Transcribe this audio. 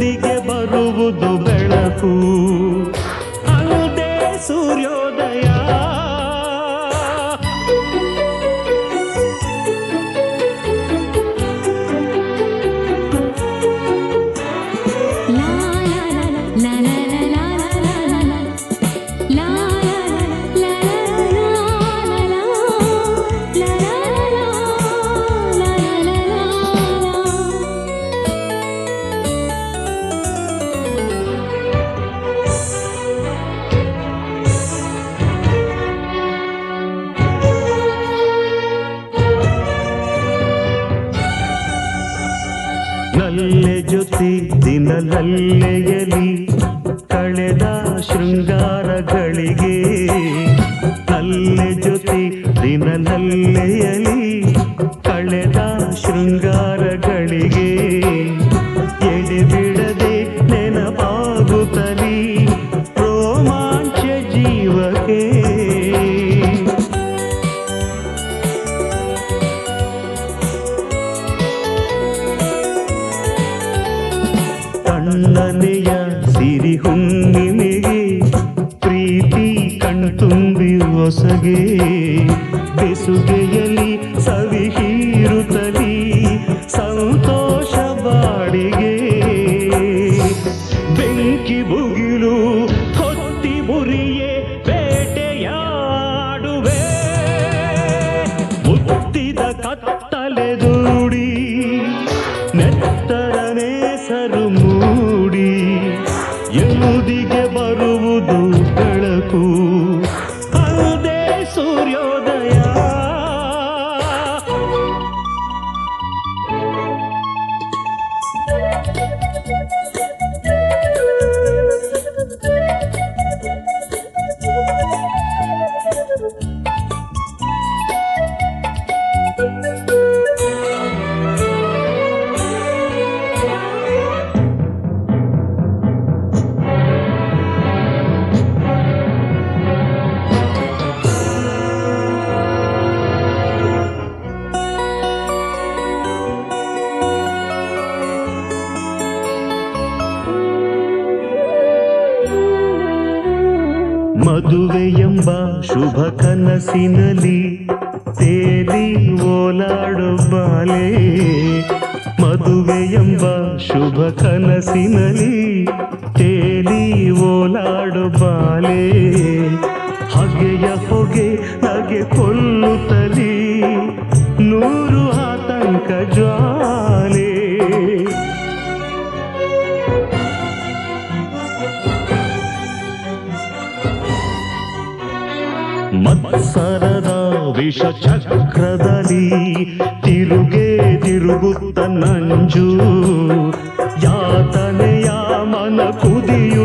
ಎನ್ನುವುದಿಗೆ ಬರುವುದು ಬೆಳಕು ಅಲ್ಲದೆ ಸೂರ್ಯೋದಯ ಲಾ ಲಾ ಲಾ ಲಾ ಲಾ ಲಾ ಲಾ ಲಾ ಲಾ ಲಾ ಲಾ ನಲ್ಲೆ ಜೊತೆ ದಿನಲಲ್ಲೆಯಲಿ ಕಳೆದ ಶೃಂಗಾರಗಳಿಗೆ ನಲ್ಲೆ ಜೊತೆ ದಿನಲಲ್ಲೆಯಲಿ ಕಳೆದ ಶೃಂಗಾರಗಳಿಗೆ ಎಡೆ ಬಿಡದೆ ನೆನಪಾಗುತ್ತಲಿ ರೋಮಾಂಚ ಜೀವಕ್ಕೆ ಕಣ್ಣನೆಯ ಸಿರಿ ಹುಣ್ಣಿಮೆಗೆ ಪ್ರೀತಿ ಕಣ್ತುಂಬಿ ಹೊಸಗೆ ಬೆಸುಗೆಯಲಿ ಸವಿ ಹೀರುತ್ತಲಿ ಸಂತೋಷ ಬಾಡಿಗೆ ಬೆಂಕಿ ಬುಗಿಲು ಹೊತ್ತಿ ಮುರಿಯೇ ಬೇಟೆಯಾಡುವೆ ಮುತ್ತಿದ ಕತ್ತಲೆ ದೂಡಿ ನೆತ್ತರನೆ ಸರು ಮೂಡಿ ಎನ್ನುವುದಿಗೆ ಬರುವುದು ಬೆಳಕು ಅಲ್ಲದೆ ಸೂರ್ಯೋದಯ ಮದುವೆ ಎಂಬ ಶುಭ ಕನಸಿನಲ್ಲಿ ತೇಲಿ ಓಲಾಡು ಬಾಲೆ ಮದುವೆ ಎಂಬ ಶುಭ ಕನಸಿನಲ್ಲಿ ತೇಲಿ ಓಲಾಡು ಬಾಲೆ ಹಗೆಯ ಹೊಗೆ ನಗೆ ಕೊಲ್ಲುತ್ತಲಿ ನೂರು ಆತಂಕ ಜ್ವಾಲೆ ಮತ್ಸರದ ವಿಷ ಚಕ್ರದಲ್ಲಿ ತಿರುಗೆ ತಿರುಗುತ್ತ ನಂಜು ಯಾತನೆಯ ಮನ ಕುದಿಯು